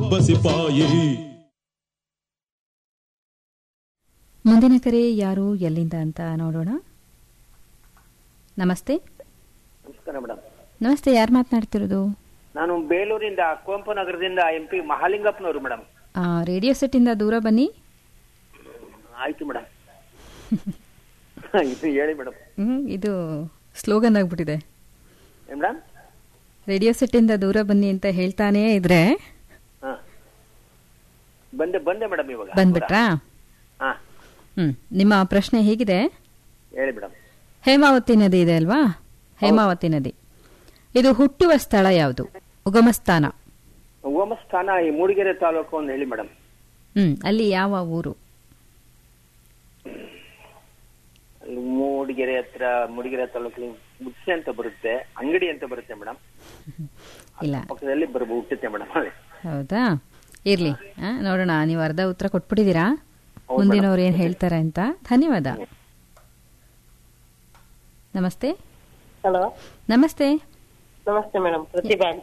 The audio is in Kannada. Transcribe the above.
ಒಬ್ಬ ಸಿಪಾಯಿ ಮುಂದಿನ ಕರೆ ಯಾರು ಎಲ್ಲಿಂದ ಅಂತ ನೋಡೋಣ ನಮಸ್ತೆ ನಮಸ್ಕಾರ ಮೇಡಮ್ ನಮಸ್ತೆ ಯಾರು ಮಾತನಾಡ್ತಿರೋದು ನಾನು ಬೇಲೂರಿಂದ ಕುವೆಂಪು ನಗರದಿಂದ ಎಂ ಪಿ ಮಹಾಲಿಂಗಪ್ಪನವರು ಮೇಡಮ್ ಆ, ರೇಡಿಯೋ ಸೆಟ್ಟಿಂದ ದೂರ ಬನ್ನಿ ಆಯ್ತು ಮೇಡಮ್ ಇದು ಹೇಳಿ ಮೇಡಮ್ ಹ್ಮ್, ಇದು ಸ್ಲೋಗನ್ ಆಗ್ಬಿಟ್ಟಿದೆ ಮೇಡಮ್ ರೇಡಿಯೋ ಸೆಟ್ಟಿಂದ ದೂರ ಬನ್ನಿ ಅಂತ ಹೇಳ್ತಾನೇ ಇದ್ರೆ ಹಾ ಬಂದೆ ಬಂದೆ ಮೇಡಮ್ ಇವಾಗ ಬಂದ್ಬಿಟ್ರಾ ಹಾ ಹ್ಮ್ ನಿಮ್ಮ ಪ್ರಶ್ನೆ ಹೇಗಿದೆ ಹೇಳಿ ಮೇಡಮ್ ಹೇಮಾವತಿ ನದಿ ಇದೆ ಅಲ್ವಾ ಹೇಮಾವತಿ ನದಿ ಇದು ಹುಟ್ಟುವ ಸ್ಥಳ ಯಾವುದು ಉಗಮ ಸ್ಥಾನ ಸ್ಥಾನ ಈ ಮೂಡಿಗೆರೆ ತಾಲೂಕು ಅಂತ ಹೇಳಿ ಮೇಡಮ್ ಹ್ಮ್ ಅಲ್ಲಿ ಯಾವ ಊರು ಅಲ್ಲಿ ಮೂಡಿಗೆರೆ ಹತ್ರ ಮೂಡಿಗೆರೆ ತಾಲೂಕಲ್ಲಿ ಮುಡ್ಸೆ ಅಂತ ಬರುತ್ತೆ ಅಂಗಡಿ ಅಂತ ಬರುತ್ತೆ ಮೇಡಮ್ ಇಲ್ಲ ಪಕ್ಕದಲ್ಲಿ ಬರ್ಬ ಹುಟ್ಟುತ್ತೆ ಮೇಡಮ್ ಅಲ್ಲಿ ಹೌದಾ ಇರ್ಲಿ ಆ, ನೋಡೋಣ ನೀವು ಅರ್ಧ ಉತ್ತರ ಕೊಟ್ಬಿಟ್ಟಿದ್ದೀರಾ ಹೌದು ಮುಂದಿನವ್ರು ಏನ್ ಹೇಳ್ತಾರೆ ಅಂತ ಧನ್ಯವಾದ ನಮಸ್ತೆ ಹಲೋ ನಮಸ್ತೆ ನಮಸ್ತೆ ಮೇಡಮ್ ಪ್ರತಿಭಾ ಅಂತ